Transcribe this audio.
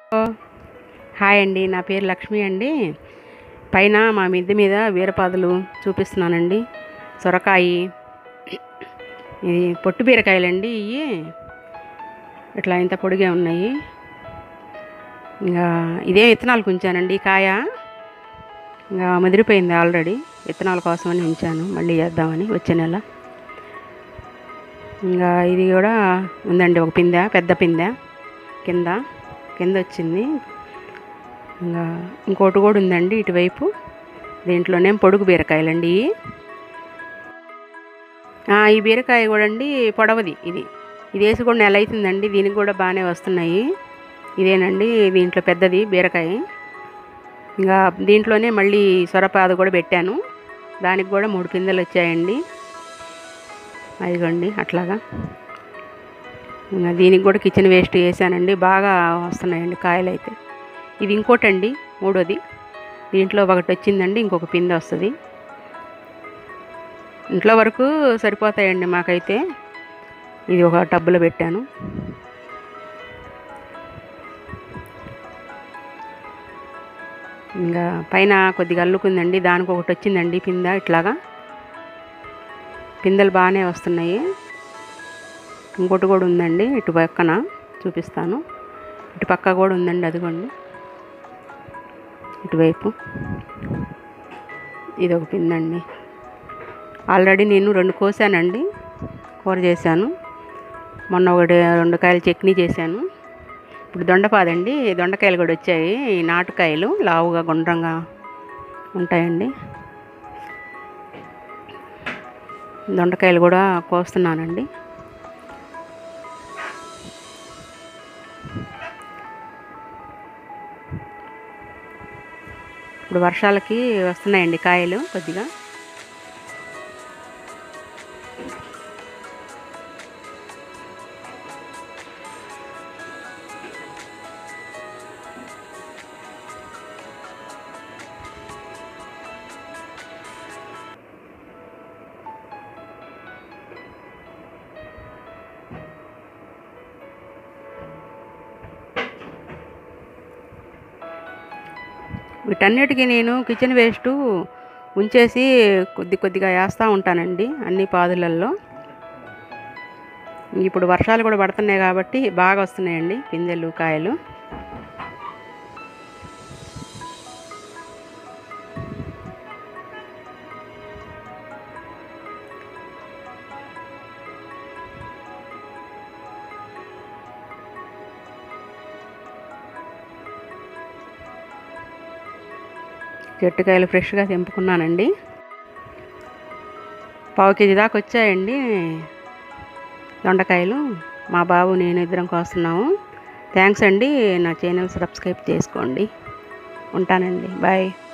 Hi అండి నా పేరు లక్ష్మి అండి పైన మా మిద్దె మీద వీరపాదులు చూపిస్తున్నానండి సొరకాయ ఇది పొట్టు బీరకాయలండి ఇవి ఇట్లా ఇంత పొడిగే ఉన్నాయి ఇంకా ఇదే విత్తనాలకు ఉంచానండి ఈ కాయ ఇంకా ముదిరిపోయింది ఆల్రెడీ విత్తనాల కోసమని ఉంచాను మళ్ళీ చేద్దామని వచ్చే నెల ఇంకా ఇది కూడా ఉందండి ఒక పిందె పెద్ద పిందె కింద కింద వచ్చింది ఇంకా ఇంకోటి కూడా ఉందండి ఇటువైపు దీంట్లోనే పొడుగు బీరకాయలండి ఇవి. ఆ, ఈ బీరకాయ కూడా అండి పొడవది ఇది ఇది వేసి కూడా నెల అవుతుందండి దీనికి కూడా బాగానే వస్తున్నాయి ఇదేనండి దీంట్లో పెద్దది బీరకాయ ఇంకా దీంట్లోనే మళ్ళీ సొరపాద కూడా పెట్టాను దానికి కూడా మూడు పిందెలు వచ్చాయండి అదిగోండి అట్లాగా ఇంకా దీనికి కూడా కిచెన్ వేస్ట్ వేసానండి బాగా వస్తున్నాయండి కాయలు అయితే ఇది ఇంకోటండి మూడోది దీంట్లో ఒకటి వచ్చిందండి ఇంకొక పిందె వస్తుంది ఇంట్లో వరకు సరిపోతాయండి మాకైతే ఇది ఒక టబ్బులో పెట్టాను ఇంకా పైన కొద్దిగా అల్లుకుందండి దానికి ఒకటి వచ్చిందండి పిందె ఇట్లాగా పిందెలు బాగానే వస్తున్నాయి ఇంకోటి కూడా ఉందండి ఇటు పక్కన చూపిస్తాను ఇటు పక్క కూడా ఉందండి అదిగోండి ఇటువైపు ఇది ఒక పిందండి ఆల్రెడీ నేను రెండు కోసానండి కూర చేశాను మొన్న ఒకటి రెండు కాయలు చట్నీ చేశాను ఇప్పుడు దొండపాదండి దొండకాయలు కూడా వచ్చాయి ఈ నాటుకాయలు లావుగా గుండ్రంగా ఉంటాయండి దొండకాయలు కూడా కోస్తున్నానండి ఇప్పుడు వర్షాలకి వస్తున్నాయండి కాయలు కొద్దిగా వీటన్నిటికీ నేను కిచెన్ వేస్ట్ ఉంచేసి కొద్ది కొద్దిగా వేస్తూ ఉంటానండి అన్ని పాదులల్లో ఇప్పుడు వర్షాలు కూడా పడుతున్నాయి కాబట్టి బాగా వస్తున్నాయండి పిందెలు కాయలు చెట్టుకాయలు ఫ్రెష్గా తెంపుకున్నానండి పావు కేజీ దాకా వచ్చాయండి దొండకాయలు మా బాబు నేను ఇద్దరం కోస్తున్నాము థ్యాంక్స్ అండి నా ఛానల్ సబ్స్క్రైబ్ చేసుకోండి ఉంటానండి బాయ్